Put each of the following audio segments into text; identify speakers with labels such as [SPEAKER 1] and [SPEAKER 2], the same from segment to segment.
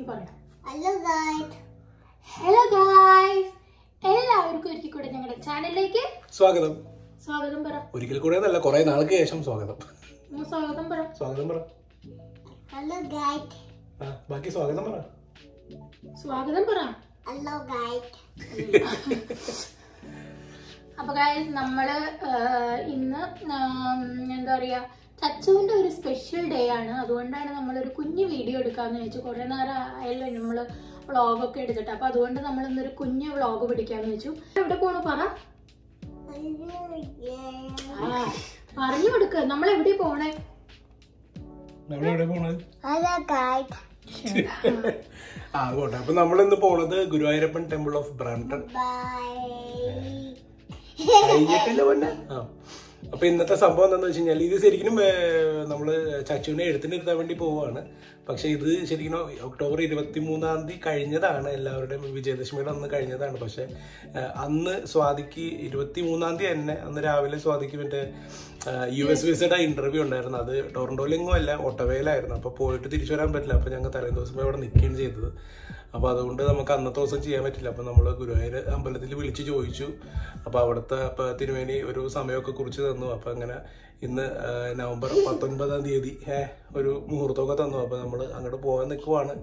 [SPEAKER 1] നീ പറയണം
[SPEAKER 2] hello guys
[SPEAKER 1] hello guys എല്ലാവർക്കും ഒരിക്കൽ കൂടെ ഞങ്ങളുടെ ചാനലിലേക്ക്
[SPEAKER 3] സ്വാഗതം
[SPEAKER 1] സ്വാഗതം പറ
[SPEAKER 3] ഒരിക്കൽ കൂടെ നല്ല കുറെ നാൾക്ക് ശേഷം സ്വാഗതം
[SPEAKER 1] ഉം, സ്വാഗതം പറ
[SPEAKER 3] സ്വാഗതം പറ
[SPEAKER 2] ഹലോ ഗൈസ്
[SPEAKER 3] ആ ബാക്കി സ്വാഗതം പറ
[SPEAKER 1] സ്വാഗതം പറ
[SPEAKER 2] ഹലോ ഗൈസ്
[SPEAKER 1] അപ്പൊ ഗായ്സ് നമ്മള് ആഹ്, ഇന്ന് ആം, എന്താ പറയാ ചച്ചുവിന്റെ ഒരു സ്പെഷ്യൽ ഡേ ആണ് അതുകൊണ്ടാണ് നമ്മളൊരു കുഞ്ഞു വീഡിയോ എടുക്കാന്ന് വെച്ചു കുറെ നേരം ആയല്ലോ നമ്മള് വ്ളോഗൊക്കെ എടുത്തിട്ട് അപ്പൊ അതുകൊണ്ട് നമ്മൾ ഇന്നൊരു കുഞ്ഞു വ്ളോഗ് പിടിക്കാന്ന് വെച്ചു എവിടെ പോണു പറ ആ, പറഞ്ഞു കൊടുക്ക നമ്മൾ എവിടെ പോണേ
[SPEAKER 3] നമ്മൾ എവിടെ പോണത്
[SPEAKER 2] ഹലോ ഗൈസ്
[SPEAKER 3] ആ പോട്ടെ അപ്പൊ നമ്മൾ ഇന്ന് പോണത് Guruvayurappan temple of Brampton
[SPEAKER 2] bye
[SPEAKER 3] കഴിഞ്ഞിട്ടില്ല പൊന്നെ ആ അപ്പൊ ഇന്നത്തെ സംഭവം എന്താന്ന് വെച്ച് കഴിഞ്ഞാൽ ഇത് ശരിക്കും ഏർ, നമ്മള് ചച്ചുവിനെ എഴുത്തിനിരുത്താൻ വേണ്ടി പോവാണ് പക്ഷെ ഇത് ശരിക്കും ഒക്ടോബർ ഇരുപത്തി മൂന്നാം തീയതി കഴിഞ്ഞതാണ് എല്ലാവരുടെയും വിജയദശമിയുടെ അന്ന് കഴിഞ്ഞതാണ് പക്ഷെ ഏർ, അന്ന് സ്വാതിക്ക് ഇരുപത്തി മൂന്നാം തീയതി തന്നെ അന്ന് രാവിലെ സ്വാതിക്ക് മറ്റേ യു എസ് വിസയുടെ ഇന്റർവ്യൂ ഉണ്ടായിരുന്നു അത് ടൊറന്റോയിലെങ്ങും അല്ല ഒട്ടവയിലായിരുന്നു അപ്പൊ പോയിട്ട് തിരിച്ചു വരാൻ പറ്റില്ല അപ്പൊ ഞങ്ങൾ തലേ ദിവസം ഇവിടെ നിൽക്കുകയും ചെയ്തത് അപ്പൊ അതുകൊണ്ട് നമുക്ക് അന്നത്തെ ദിവസം ചെയ്യാൻ പറ്റില്ല അപ്പൊ നമ്മൾ ഗുരുവായൂർ അമ്പലത്തിൽ വിളിച്ച് ചോദിച്ചു അപ്പൊ അവിടുത്തെ അപ്പൊ തിരുമേനി ഒരു സമയമൊക്കെ കുറിച്ച് തന്നു അപ്പൊ അങ്ങനെ ഇന്ന് ആ, നവംബർ പത്തൊൻപതാം തീയതി ഏഹ് ഒരു മുഹൂർത്തമൊക്കെ തന്നു അപ്പൊ നമ്മൾ അങ്ങോട്ട് പോകാൻ നിൽക്കുവാണ്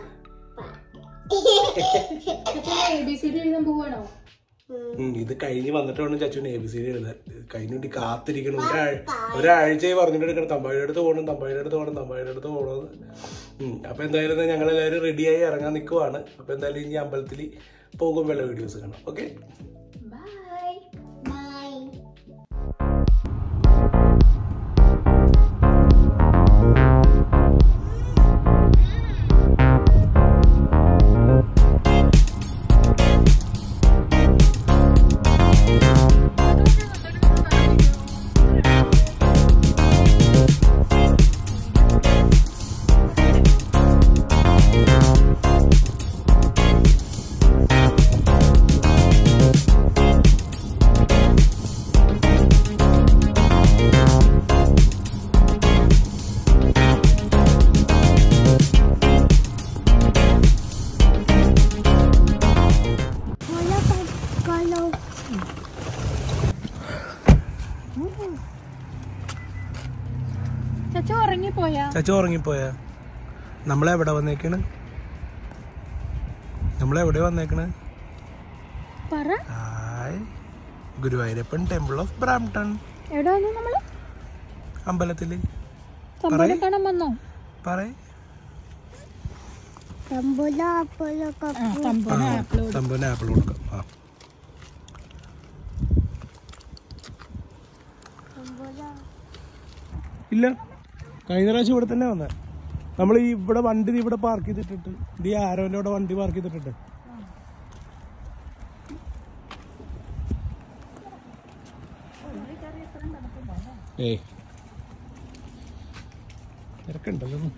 [SPEAKER 1] എ ബി സി ഡി എഴുതാൻ പോവാണോ
[SPEAKER 3] ഉം, ഇത് കഴിഞ്ഞ് വന്നിട്ട് വേണം ചച്ചുവിന് എ ബി സി ഡി എഴുതാൻ കഴിഞ്ഞിട്ട് കാത്തിരിക്കണം ഒരാഴ് ഒരാഴ്ചയായി പറഞ്ഞിട്ട് എടുക്കണം തമ്പാഴിയുടെ അടുത്ത് പോകണം തമ്പാഴിയുടെ അടുത്ത് പോകണം തമ്പാഴിയുടെ അടുത്ത് പോകണമെന്ന് ഉം, അപ്പൊ എന്തായാലും ഞങ്ങൾ എല്ലാവരും റെഡിയായി ഇറങ്ങാൻ നിൽക്കുവാണ് അപ്പൊ എന്തായാലും ഇനി അമ്പലത്തിൽ പോകുമ്പോഴുള്ള വീഡിയോസ് കാണാം okay
[SPEAKER 1] bye
[SPEAKER 2] bye hello hello
[SPEAKER 1] Chachu ഉറങ്ങിപ്പോയാ
[SPEAKER 3] ചച്ചു ഉറങ്ങിപ്പോയാ നമ്മളെവിടെ വന്നേക്കണ് നമ്മളെവിടെ വന്നേക്കണ്
[SPEAKER 1] പറ
[SPEAKER 3] hi Guruvayurappan temple of Brampton
[SPEAKER 1] എവിടെ വന്നു നമ്മള്
[SPEAKER 3] അമ്പലത്തില്
[SPEAKER 1] സംഭവം കാണാൻ വന്നോ
[SPEAKER 3] പറയ്
[SPEAKER 2] തമ്പുല അപ്പോലൊക്കെ
[SPEAKER 1] ആ തമ്പന ആപ്പിളോട്
[SPEAKER 3] തമ്പുവിന് ആപ്പിൾ കൊടുക്കാം ആ
[SPEAKER 2] തമ്പുല
[SPEAKER 3] ഇല്ല കഴിഞ്ഞ പ്രാവശ്യം ഇവിടെ തന്നെ വന്നേ നമ്മൾ ഈ ഇവിടെ വണ്ടി ദേ ഇവിടെ പാർക്ക് ചെയ്തിട്ടിട്ട് ഇത് ഈ ആരോന്റെ ഇവിടെ വണ്ടി പാർക്ക് ചെയ്തിട്ടുണ്ട് ഏയ് തിരക്കുണ്ടല്ലോ ഒന്ന്.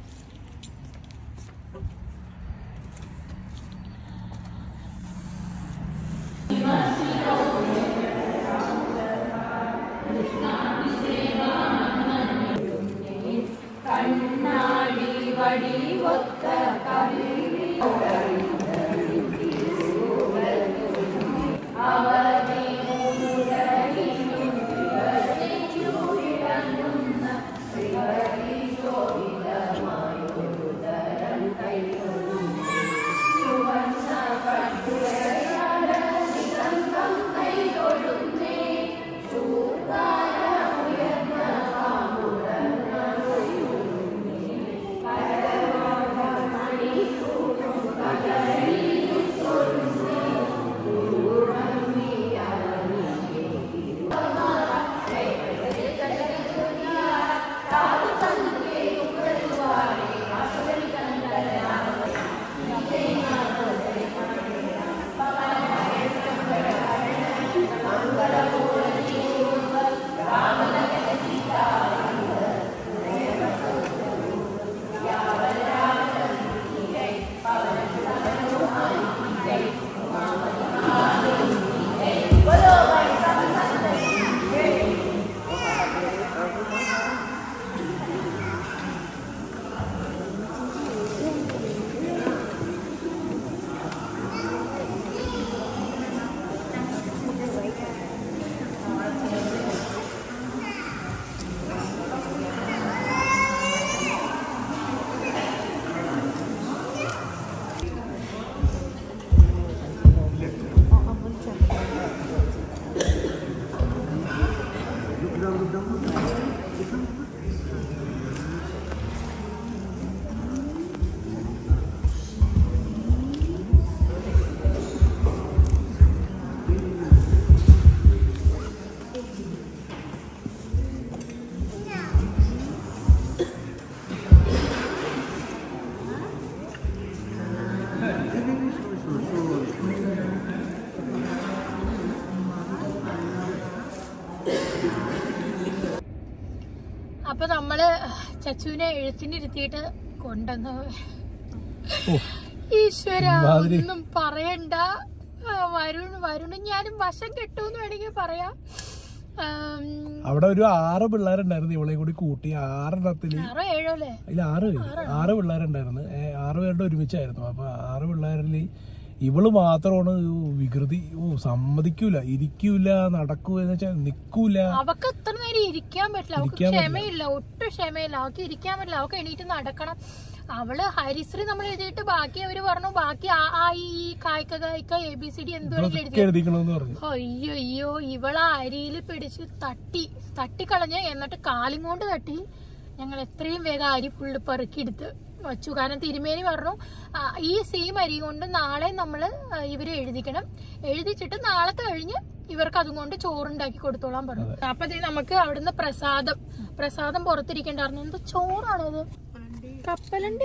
[SPEAKER 1] അപ്പൊ നമ്മള് ചച്ചുവിനെ എഴുത്തിനിരുത്തിയിട്ട് കൊണ്ടുവന്നു
[SPEAKER 3] ഓ
[SPEAKER 1] ഈശ്വര
[SPEAKER 3] ഇമ്മാതിരി.
[SPEAKER 1] ഒന്നും പറയണ്ട ആ, വരുൺ വരുണും ഞാനും വശം കെട്ടൂന്ന് വേണമെങ്കിൽ പറയാം ആം,
[SPEAKER 3] അവിടെ ഒരു ആറ് പിള്ളേരുണ്ടായിരുന്നു ഇവളെ കൂടി കൂട്ടി ആറെണ്ണത്തില്
[SPEAKER 1] ആറോ ഏഴോ അല്ലേ
[SPEAKER 3] അതിൽ ആറ് പേര് ആറ് പിള്ളേരുണ്ടായിരുന്നു ഏ, ആറ് പേരുടെ ഒരുമിച്ചായിരുന്നു അപ്പൊ ആറ് പിള്ളേരിൽ ഇവള് മാത്രമാണ് ഒരു വികൃതി ഓ സമ്മതിക്കൂല ഇരിക്കൂല നടക്കൂല എന്ന് വെച്ചാൽ നിക്കൂല
[SPEAKER 1] അവക്ക് എത്ര നേരം ഇരിക്കാൻ പറ്റില്ല അവക്ക്
[SPEAKER 3] ഇരിക്കാൻ പറ്റില്ല.
[SPEAKER 1] ക്ഷമയില്ല ഒട്ടും ക്ഷമയില്ല അവക്ക് ഇരിക്കാൻ പറ്റില്ല അവക്ക് എണീറ്റ് നടക്കണം അവള് ഹരിശ്രീ നമ്മൾ എഴുതിയിട്ട് ബാക്കി അവര് പറഞ്ഞു ബാക്കി ആ ആ ഈ ഈ, കായ്ക്ക കായ്ക്ക എ ബി സി ഡി എന്തുവേണമെങ്കിലും
[SPEAKER 3] ഇതൊക്കെ
[SPEAKER 1] എഴുതി
[SPEAKER 3] എഴുതിക്കണമെന്ന് പറഞ്ഞു
[SPEAKER 1] അയ്യോ അയ്യോ ഇവളെ അരിയിൽ പിടിച്ച് തട്ടി തട്ടിക്കളഞ്ഞ് എന്നിട്ട് കാലും കൊണ്ട് തട്ടി ഞങ്ങൾ എത്രയും വേഗം അരി ഫുള്ള് പെറുക്കിയെടുത്ത് വച്ചു കാരണം തിരുമേനി പറഞ്ഞു ആ, ഈ സെയിം അരി കൊണ്ട് നാളെ നമ്മൾ ഇവര് എഴുതിക്കണം എഴുതിച്ചിട്ട് നാളത്തെ കഴിഞ്ഞ് ഇവർക്ക് അതും കൊണ്ട് ചോറുണ്ടാക്കി കൊടുത്തോളാൻ പറഞ്ഞു അപ്പൊ ദേ നമുക്ക് അവിടുന്ന് പ്രസാദം പ്രസാദം പുറത്തിരിക്കണ്ടായിരുന്നു എന്താ ചോറാണോ അത് കപ്പലണ്ടി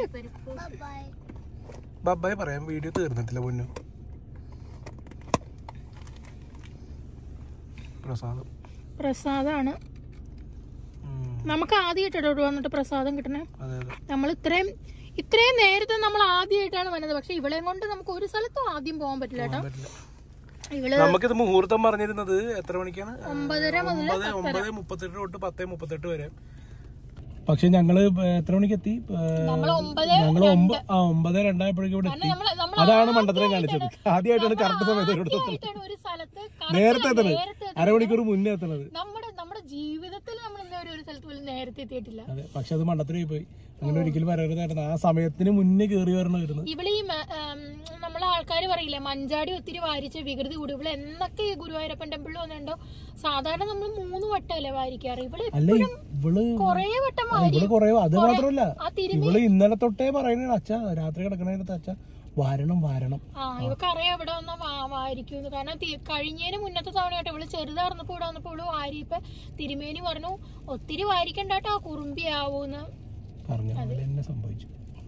[SPEAKER 3] ബബ്ബായി പറയാം വീഡിയോ തീർന്നിട്ടില്ല പൊന്നു പ്രസാദം
[SPEAKER 1] പ്രസാദാണ്
[SPEAKER 3] ഉം,
[SPEAKER 1] നമുക്ക് ആദ്യമായിട്ടോ വന്നിട്ട് പ്രസാദം കിട്ടണേ
[SPEAKER 3] അതെ അതെ
[SPEAKER 1] നമ്മൾ ഇത്രയും ഇത്രയും നേരത്തെ നമ്മൾ ആദ്യമായിട്ടാണ് വന്നത് പക്ഷെ ഇവളെ കൊണ്ട് നമുക്ക് ഒരു സ്ഥലത്തും ആദ്യം പോകാൻ പറ്റില്ല കേട്ടോ
[SPEAKER 3] പറ്റില്ല.
[SPEAKER 1] ഇവള്
[SPEAKER 3] നമുക്കിത് മുഹൂർത്തം പറഞ്ഞിരുന്നത് എത്ര മണിക്കാണ്
[SPEAKER 1] ഒമ്പതര മുതൽ
[SPEAKER 3] ഒമ്പത് ഒമ്പത് മുപ്പത്തെട്ട് തൊട്ട് പത്ത് മുപ്പത്തെട്ട് വരെ പക്ഷെ ഞങ്ങള് എത്ര മണിക്ക് എത്തി
[SPEAKER 1] നമ്മൾ ഒമ്പത്
[SPEAKER 3] ഞങ്ങൾ ആ ഒമ്പത് രണ്ടായപ്പോഴേക്കും ഇവിടെ എത്തി
[SPEAKER 1] നമ്മള് നമ്മൾ
[SPEAKER 3] അതാണ് മണ്ടത്തരം കാണിച്ചത് ആദ്യമായിട്ടാണ് കറക്റ്റ് സമയത്ത് ഇവിടെ എത്തുന്നത്
[SPEAKER 1] ആദ്യമായിട്ടാണ് ഒരു സ്ഥലത്ത്
[SPEAKER 3] നേരത്തെ
[SPEAKER 1] correct
[SPEAKER 3] എത്തണത്
[SPEAKER 1] നേരത്തെ
[SPEAKER 3] അരമണിക്കൂർ മുന്നേ എത്തണത്
[SPEAKER 1] നമ്മുടെ നമ്മുടെ ജീവിതത്തിൽ നമ്മൾ ഇന്നേ വരെ ഒരു സ്ഥലത്ത് പോലും നേരത്തെ എത്തിയിട്ടില്ല
[SPEAKER 3] അതെ പക്ഷെ അത് മണ്ടത്തിലായി പോയി അങ്ങനെ ഒരിക്കലും വരരുതായിരുന്നു ആ സമയത്തിന് മുന്നേ കയറി വരണമായിരുന്നു
[SPEAKER 1] ഇവിടെ ഈ മ- ആം, നമ്മളെ ആൾക്കാർ പറയില്ലേ മഞ്ചാടി ഒത്തിരി വാരിച്ച് വികൃതി കൂടി ഇവിടെ എന്നൊക്കെ ഈ ഗുരുവായൂരപ്പൻ ടെമ്പിളിൽ വന്നിട്ടുണ്ടോ സാധാരണ നമ്മൾ മൂന്ന് വട്ടമല്ലേ വാരിക്കാറ് ഇവിടെ
[SPEAKER 3] അല്ല ഇവള്
[SPEAKER 1] കൊറേ വട്ടം
[SPEAKER 3] ആ,
[SPEAKER 1] വാരി
[SPEAKER 3] ഇവള് കൊറേ അത് മാത്രമല്ല
[SPEAKER 1] ആ തിരുമി
[SPEAKER 3] ഇവള് ഇന്നലെ തൊട്ടേ പറയണ അച്ഛ രാത്രി കിടക്കണേനത്ത് അച്ഛ വാരണം വാരണം
[SPEAKER 1] ആ ഇവക്കറിയാം ഇവിടെ വന്ന വാരിക്കുന്നു കാരണം തി- കഴിഞ്ഞതിന് മുന്നത്തെ തവണയായിട്ട് ഇവള് ചെറുതാർന്നപ്പോ ഇവിടെ വന്നപ്പോ ഇവള് വാരി ഇപ്പൊ തിരുമേനി പറഞ്ഞു ഒത്തിരി വാരിക്കണ്ടാട്ടോ കുറുമ്പി ആവൂന്ന്
[SPEAKER 3] പറഞ്ഞ പോലെ തന്നെ സംഭവിച്ചു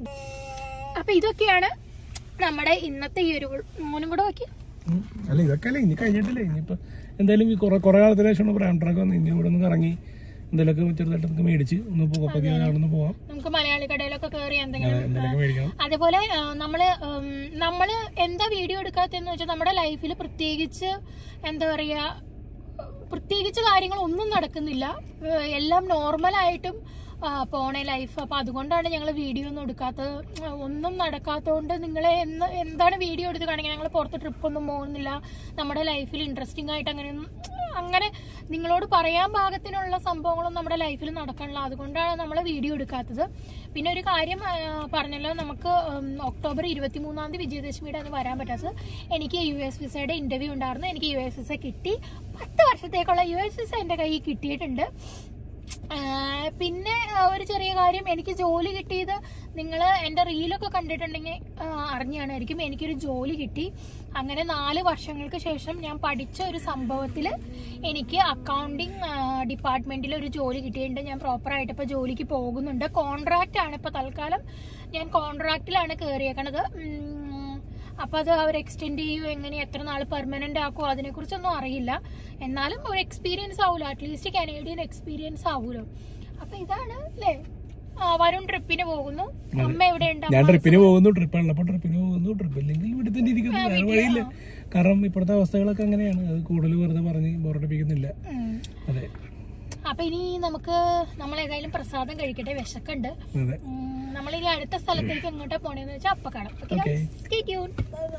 [SPEAKER 1] അപ്പൊ ഇതൊക്കെയാണ് നമ്മുടെ ഇന്നത്തെ ഈ ഒരു മോനും കൂടെ നോക്കി
[SPEAKER 3] ഉം. അല്ല ഇതൊക്കെ അല്ലേ ഇനി കഴിഞ്ഞിട്ടില്ലേ ഇനിയിപ്പോ എന്തായാലും ഈ കുറെ കുറെ കാലത്തിന് ശേഷമാണ് ബ്രാൻഡ് ട്രാക്ക് വന്ന് ഇനി ഇവിടെ നിന്ന് ഇറങ്ങി എന്തെങ്കിലുമൊക്കെ ചെറുതായിട്ടൊക്കെ മേടിച്ച് ഒന്ന് കൊപ്പതി അവിടെ നിന്ന് പോവാം
[SPEAKER 1] നമുക്ക് മലയാളി കടയിലൊക്കെ കയറി എന്തെങ്കിലും
[SPEAKER 3] എന്തെങ്കിലുമൊക്കെ മേടിക്കണം
[SPEAKER 1] അതേപോലെ ആ, നമ്മള് ഉം, നമ്മള് എന്താ വീഡിയോ എടുക്കാത്തെന്ന് വെച്ചാൽ നമ്മുടെ ലൈഫിൽ പ്രത്യേകിച്ച് എന്താ പറയാ പ്രത്യേകിച്ച് കാര്യങ്ങൾ ഒന്നും നടക്കുന്നില്ല ഏഹ് എല്ലാം നോർമലായിട്ടും പോണേ ലൈഫ് അപ്പൊ അതുകൊണ്ടാണ് ഞങ്ങൾ വീഡിയോ ഒന്നും എടുക്കാത്തത് ആ, ഒന്നും നടക്കാത്തതുകൊണ്ട് നിങ്ങളെ എന്ന് എന്താണ് വീഡിയോ എടുത്ത് കാണിക്കുക ഞങ്ങൾ പുറത്ത് ട്രിപ്പൊന്നും പോകുന്നില്ല നമ്മുടെ ലൈഫിൽ ഇൻട്രസ്റ്റിംഗ് ആയിട്ട് അങ്ങനെയൊന്നും അങ്ങനെ നിങ്ങളോട് പറയാൻ പാകത്തിനുള്ള സംഭവങ്ങളൊന്നും നമ്മുടെ ലൈഫിൽ നടക്കണില്ല അതുകൊണ്ടാണ് നമ്മൾ വീഡിയോ എടുക്കാത്തത് പിന്നെ ഒരു കാര്യം ആ, പറഞ്ഞല്ലോ നമുക്ക് ഉം, ഒക്ടോബർ ഇരുപത്തി മൂന്നാം തീയതി വിജയദശമിയുടെ അന്ന് വരാൻ പറ്റാത്തത് എനിക്ക് യു എസ് വിസയുടെ ഇന്റർവ്യൂ ഉണ്ടായിരുന്നു എനിക്ക് യു എസ് വിസ കിട്ടി പത്ത് വർഷത്തേക്കുള്ള യു എസ് വിസ എൻ്റെ കയ്യിൽ കിട്ടിയിട്ടുണ്ട് ആ, പിന്നെ ആ, ഒരു ചെറിയ കാര്യം എനിക്ക് ജോലി കിട്ടിയത് നിങ്ങൾ എൻ്റെ റീലൊക്കെ കണ്ടിട്ടുണ്ടെങ്കിൽ ആ, അറിഞ്ഞാണായിരിക്കും എനിക്കൊരു ജോലി കിട്ടി അങ്ങനെ നാല് വർഷങ്ങൾക്ക് ശേഷം ഞാൻ പഠിച്ച ഒരു സംഭവത്തിൽ എനിക്ക് അക്കൗണ്ടിങ് ഡിപ്പാർട്ട്മെന്റിൽ ഒരു ജോലി കിട്ടിയിട്ടുണ്ട് ഞാൻ പ്രോപ്പറായിട്ട് ഇപ്പോൾ ജോലിക്ക് പോകുന്നുണ്ട് കോൺട്രാക്റ്റ് ആണ് ഇപ്പോൾ തൽക്കാലം ഞാൻ കോൺട്രാക്റ്റിലാണ് കയറിയേക്കണത് ഉം, അപ്പൊ അത് അവർ എക്സ്റ്റെൻഡ് ചെയ്യൂ എങ്ങനെ എത്ര നാൾ പെർമനന്റ് ആക്കുമോ അതിനെ കുറിച്ചൊന്നും അറിയില്ല എന്നാലും ഒരു എക്സ്പീരിയൻസ് ആവുമല്ലോ അറ്റ്ലീസ്റ്റ് കനേഡിയൻ എക്സ്പീരിയൻസ് ആവുമല്ലോ അപ്പൊ ഇതാണ് അല്ലേ ആ, വരുൺ ട്രിപ്പിന് പോകുന്നു അമ്മ എവിടെ ഉണ്ട്
[SPEAKER 3] ഞാൻ ട്രിപ്പിന് പോകുന്നു ട്രിപ്പ് ഉള്ളപ്പോൾ ട്രിപ്പിന് പോകുന്നു ട്രിപ്പ് ഇല്ലെങ്കിൽ ഇവിടെ തന്നെ ഇരിക്കുന്നു വേറെ വഴിയില്ല കാരണം ഇപ്പോഴത്തെ അവസ്ഥകളൊക്കെ അങ്ങനെയാണ് അത് കൂടുതൽ വെറുതെ പറഞ്ഞ് ബോറടിപ്പിക്കുന്നില്ല അതെ
[SPEAKER 1] അപ്പൊ ഇനി നമുക്ക് നമ്മൾ ഏതായാലും പ്രസാദം കഴിക്കട്ടെ വിശക്കുണ്ട്
[SPEAKER 3] അതെ
[SPEAKER 1] ഉം, നമ്മളിനി അടുത്ത സ്ഥലത്തേക്ക് എങ്ങോട്ടാ പോണേന്ന് വെച്ചാൽ അപ്പൊ കാണാം
[SPEAKER 3] Okay.
[SPEAKER 1] Stay tuned.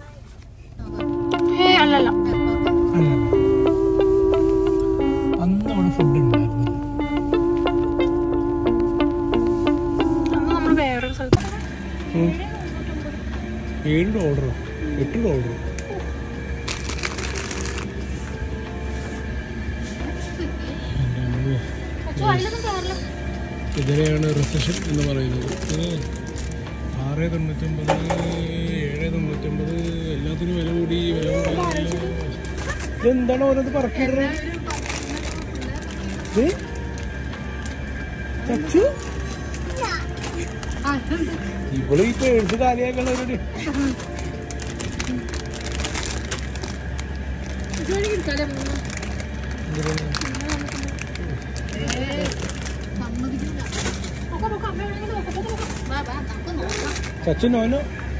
[SPEAKER 1] ഏ, അല്ലല്ല
[SPEAKER 3] അല്ല അന്ന് അവിടെ ഫുഡ് ഉണ്ടായിരുന്നില്ല
[SPEAKER 1] അന്ന് നമ്മൾ വേറൊരു സ്ഥലത്താണ്
[SPEAKER 3] ഉം. ഏഴ് ഡോളറോ എട്ട് ഡോളറോ
[SPEAKER 1] അച്ഛൻ അതിലൊന്നും കയറില്ല
[SPEAKER 3] ഇതിനെയാണ് റിസഷൻ എന്ന് പറയുന്നത് ഇത് ആറ് തൊണ്ണൂറ്റൊമ്പത് ഏഴ് തൊണ്ണൂറ്റൊമ്പത് എല്ലാത്തിനും വില കൂടി വില കൂടി ഇതെന്താണ് ഓരോന്ന് പറക്കിടുന്നത് ചച്ചു ഇവള് ഈ പേഴ്സ് കാലിയാക്കുള്ളവരുടെ
[SPEAKER 1] പൊക്കോ, പൊക്കോ, അമ്മ എവിടെയെങ്കിലും നോക്ക്, പൊക്കോ, പൊക്കോ. വാ, വാ, നമുക്ക് നോക്കാം.
[SPEAKER 3] ചച്ചു നോനോ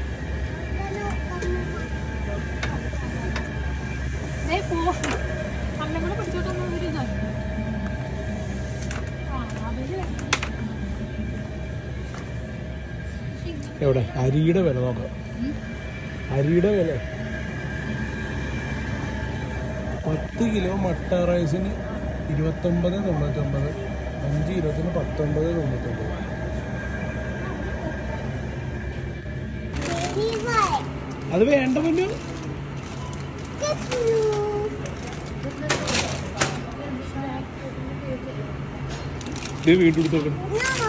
[SPEAKER 1] ദേ പോ. അമ്മയും കൂടെ പിടിച്ചോട്ട് വന്ന ഒരു ഇതാ. ആ, അവര്
[SPEAKER 3] എവിടെ അരിയുടെ വില നോക്കാം അരിയുടെ വില പത്ത് കിലോ മട്ട റൈസിന് ഇരുപത്തൊമ്പത് തൊണ്ണൂറ്റൊമ്പത് അഞ്ച് ഇരുപത്തിന് പത്തൊമ്പത് തൊണ്ണൂറ്റൊമ്പത് അത് വേണ്ട മുന്നു ഇത് വീട്ടിൽ കൊടുത്തേക്കണം
[SPEAKER 2] No.